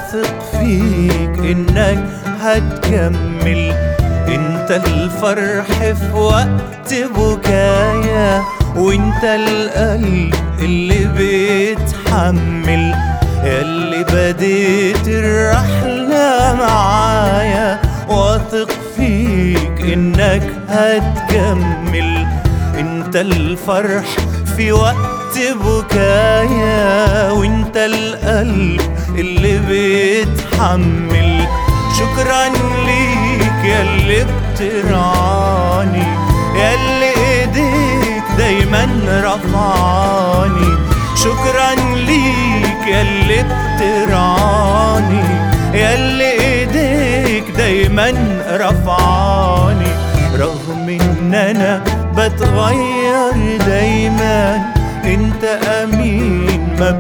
واثق فيك انك هتكمل انت الفرح في وقت بكايا وانت القلب اللي بيتحمل ياللي بديت الرحلة معايا واثق فيك انك هتكمل انت الفرح في وقت بكايا وانت القلب اللي بيتحمل شكرا ليك ياللي بترعاني ياللي ايديك دايما رفعاني شكرا ليك ياللي بترعاني ياللي ايديك دايما رفعاني رغم ان انا بتغير دايما انت امين ما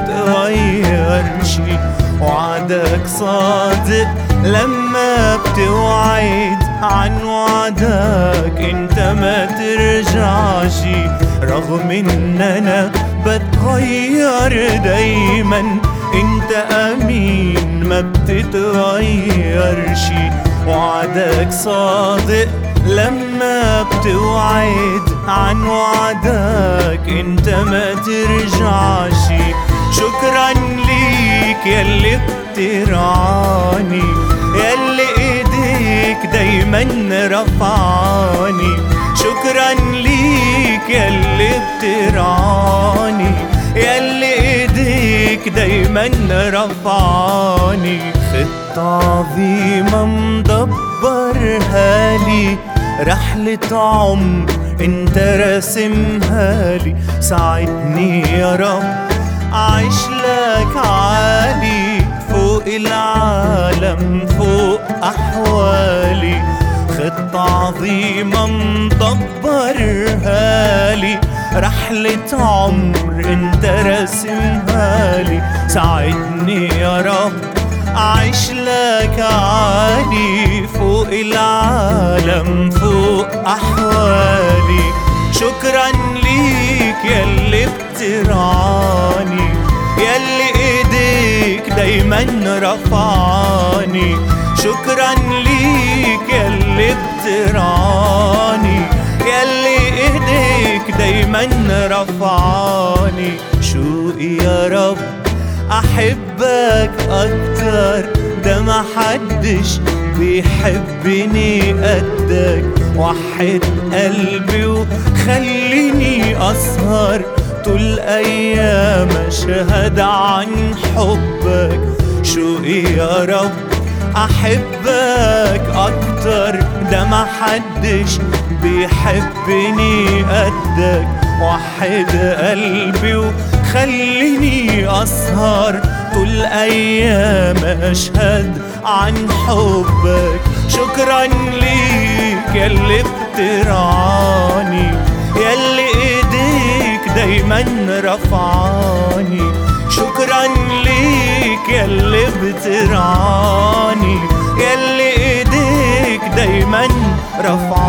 بتتغيرش وعدك صادق لما بتوعد عن وعدك انت ما ترجعش رغم ان انا بتغير دايما انت امين ما بتتغيرش وعدك صادق لما بتوعد عن وعدك انت ما ترجعش شكرا ليك ياللي بترعاني ياللي ايديك دايما رفعاني شكرا ليك ياللي بترعاني ياللي ايديك دايما رفعاني خطة عظيمة مدبرها لي رحلة عمر انت راسمها لي ساعدني يا رب أعيش لك عالي فوق العالم فوق أحوالي خطة عظيمة مدبرها لي رحلة عمر انت راسمها لي ساعدني يا رب أعيش لك عالي فوق العالم فوق أحوالي شكرا ليك ياللي بترعاني ياللي ايديك دايما رفعاني شكرا ليك ياللي بترعاني ياللي ايديك دايما رفعاني شوقي يا رب احبك اكتر ده ما حدش بيحبني قدك وحد قلبي وخليني اسهر طول ايام اشهد عن حبك شوقي يا رب احبك اكتر ده ما حدش بيحبني قدك وحد قلبي وخليني اسهر طول ايام اشهد عن حبك شكرا ليك ياللي بترعاني ياللي ايديك دايما رفعاني شكرا ليك ياللي بترعاني ياللي ايديك دايما رفعاني